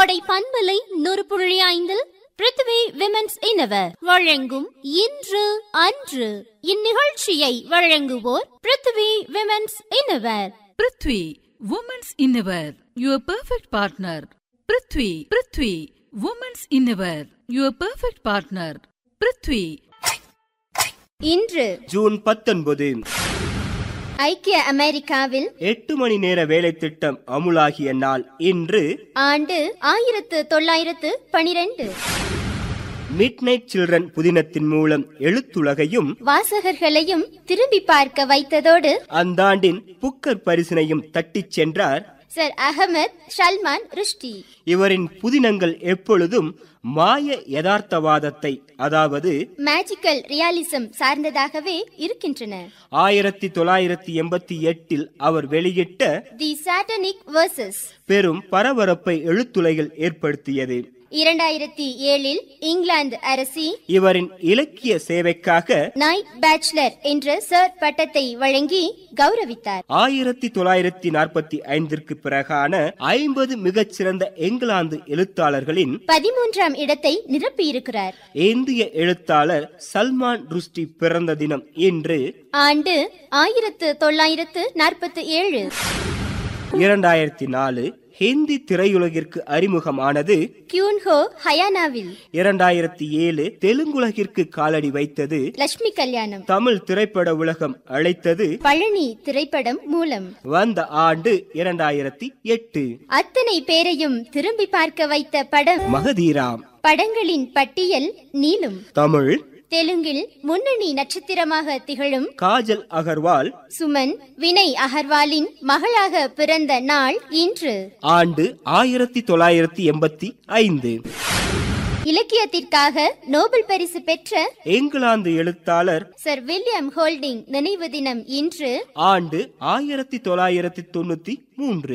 கோடை பண்பலை நூறு புள்ளி ஐந்தில் பிருத்வி விமென்ஸ் இனவர் வழங்கும் இன்று அன்று இந்நிகழ்ச்சியை வழங்குவோர் Prithvi women's innerwear Prithvi women's innerwear your perfect partner Prithvi Prithvi women's innerwear your perfect partner Prithvi இன்று ஜூன் பத்தொன்பது ஐக்கிய அமெரிக்காவில் எட்டு மணி நேர வேலை திட்டம் அமுலாகிய நாள் இன்று ஆண்டு ஆயிரத்து தொள்ளாயிரத்து பனிரெண்டு மிட் நைட் சில்ட்ரன் புதினத்தின் மூலம் எழுத்துலகையும் வாசகர்களையும் திரும்பி பார்க்க வைத்ததோடு அந்த ஆண்டின் புக்கர் பரிசினையும் தட்டிச் சென்றார் சர் அகமத் ஷல்மான் ருஷ்டி இவரின் புதினங்கள் எப்பொழுதும் மாய யதார்த்தவாதத்தை அதாவது மேஜிக்கல் ரியாலிசம் சார்ந்ததாகவே இருக்கின்றன ஆயிரத்தி தொள்ளாயிரத்தி எண்பத்தி எட்டில் அவர் வெளியிட்ட தி சாட்டனிக் வர்சஸ் பெரும் பரபரப்பை எழுத்துலகில் ஏற்படுத்தியது இரண்டாயிரத்தி ஏழில் இங்கிலாந்து அரசி இவரின் இலக்கிய சேவைக்காக நைட் பேச்சுலர் என்ற சர் பட்டத்தை வழங்கி கௌரவித்தார் ஆயிரத்தி தொள்ளாயிரத்தி நாற்பத்தி ஐந்திற்கு பிறகான ஐம்பது மிகச்சிறந்த இங்கிலாந்து எழுத்தாளர்களின் பதிமூன்றாம் இடத்தை நிரப்பியிருக்கிறார் இந்திய எழுத்தாளர் சல்மான் ருஷ்டி பிறந்த தினம் இன்று ஆண்டு ஆயிரத்து தொள்ளாயிரத்து நாற்பத்தி ஏழு இரண்டாயிரத்தி நாலு ஹிந்தி திரையுலகிற்கு அறிமுகமானது கியூன்ஹோ ஹயானாவில் இரண்டாயிரத்தி ஏழு தெலுங்குலகிற்கு காலடி வைத்தது லட்சுமி கல்யாணம் தமிழ் திரைப்பட உலகம் அழைத்தது பழனி திரைப்படம் மூலம் வந்த ஆண்டு இரண்டாயிரத்தி எட்டு அத்தனை பேரையும் திரும்பி பார்க்க வைத்த படம் மகதீராம் படங்களின் பட்டியல் நீளும் தமிழ் தெலுங்கில் முன்னணி நட்சத்திரமாக திகழும் காஜல் அகர்வால் சுமன் வினய் அகர்வாலின் மகளாக பிறந்த நாள் இன்று ஆண்டு ஆயிரத்தி தொள்ளாயிரத்தி எண்பத்தி ஐந்து இலக்கியத்திற்காக நோபல் பரிசு பெற்ற இங்கிலாந்து எழுத்தாளர் சர் வில்லியம் ஹோல்டிங் நினைவு தினம் இன்று ஆண்டு ஆயிரத்தி தொள்ளாயிரத்தி தொண்ணூத்தி மூன்று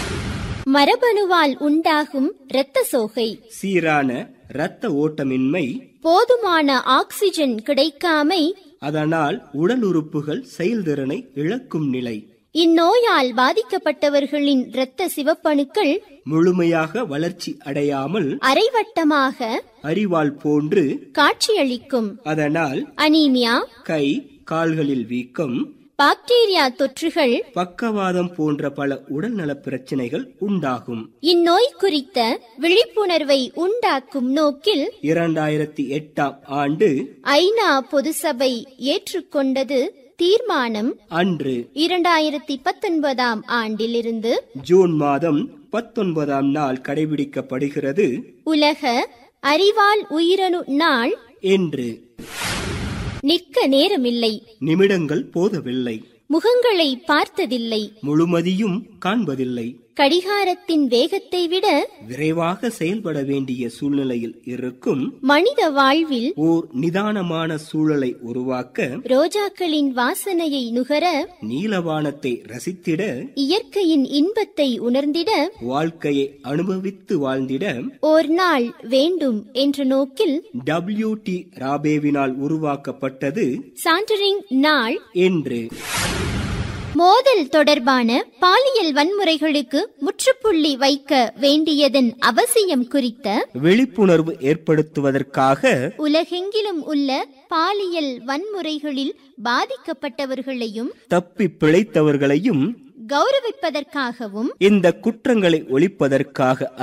மரபணுவால் உண்டாகும் இரத்த சோகை சீரான இரத்த ஓட்டமின்மை போதுமான ஆக்சிஜன் கிடைக்காமை அதனால் உடல் உறுப்புகள் செயல்திறனை இழக்கும் நிலை இந்நோயால் பாதிக்கப்பட்டவர்களின் இரத்த சிவப்பணுக்கள் முழுமையாக வளர்ச்சி அடையாமல் அரைவட்டமாக அறிவால் போன்று காட்சியளிக்கும் அதனால் அனீமியா கை கால்களில் வீக்கம் பாக்டீரியா தொற்றுகள் பக்கவாதம் போன்ற பல உடல்நலப் பிரச்சனைகள் உண்டாகும் இந்நோய் குறித்த விழிப்புணர்வை உண்டாக்கும் நோக்கில் இரண்டாயிரத்தி எட்டாம் ஆண்டு ஐநா பொதுசபை ஏற்றுக்கொண்டது தீர்மானம் அன்று இரண்டாயிரத்தி பத்தொன்பதாம் ஆண்டிலிருந்து ஜூன் மாதம் பத்தொன்பதாம் நாள் கடைபிடிக்கப்படுகிறது உலக அறிவால் உயிரணு நாள் என்று நிற்க நேரமில்லை நிமிடங்கள் போதவில்லை முகங்களை பார்த்ததில்லை முழுமதியும் காண்பதில்லை கடிகாரத்தின் வேகத்தை விட விரைவாக செயல்பட வேண்டிய சூழ்நிலையில் இருக்கும் மனித வாழ்வில் ஓர் நிதானமான சூழலை உருவாக்க ரோஜாக்களின் வாசனையை நுகர நீலவானத்தை ரசித்திட இயற்கையின் இன்பத்தை உணர்ந்திட வாழ்க்கையை அனுபவித்து வாழ்ந்திட ஓர் நாள் வேண்டும் என்ற நோக்கில் டபிள்யூ டி ராபேவினால் உருவாக்கப்பட்டது சாண்டரிங் நாள் என்று மோதல் தொடர்பான பாலியல் வன்முறைகளுக்கு முற்றுப்புள்ளி வைக்க வேண்டியதன் அவசியம் குறித்த விழிப்புணர்வு ஏற்படுத்துவதற்காக உலகெங்கிலும் உள்ள பாலியல் வன்முறைகளில் பாதிக்கப்பட்டவர்களையும் தப்பி பிழைத்தவர்களையும் கௌரவிப்பதற்காகவும் இந்த குற்றங்களை ஒழிப்பதற்காக